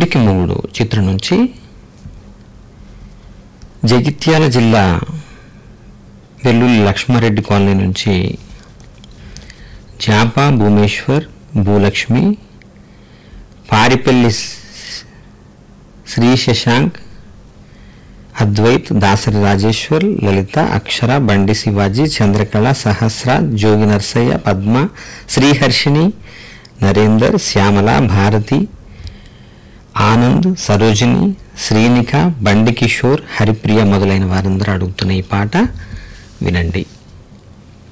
మొగుడికి మొగుడు చిత్రం నుంచి జగిత్యాల జిల్లా వెల్లుల్లి లక్ష్మారెడ్డి కాలనీ నుంచి జాపా భూమేశ్వర్ భూలక్ష్మి పారిపల్లి స్- శ్రీ శశాంక్ అద్వైత్ దాసరి రాజేశ్వర్ లలిత అక్షర బండి శివాజీ చంద్రకళ సహస్ర జోగి నర్సయ్య పద్మ శ్రీహర్షిణి నరేందర్ శ్యామల భారతి ఆనంద్ సరోజిని శ్రీనిక బండి కిషోర్ హరిప్రియ మొదలైన వారందరూ అడుగుతున్న ఈ పాట వినండి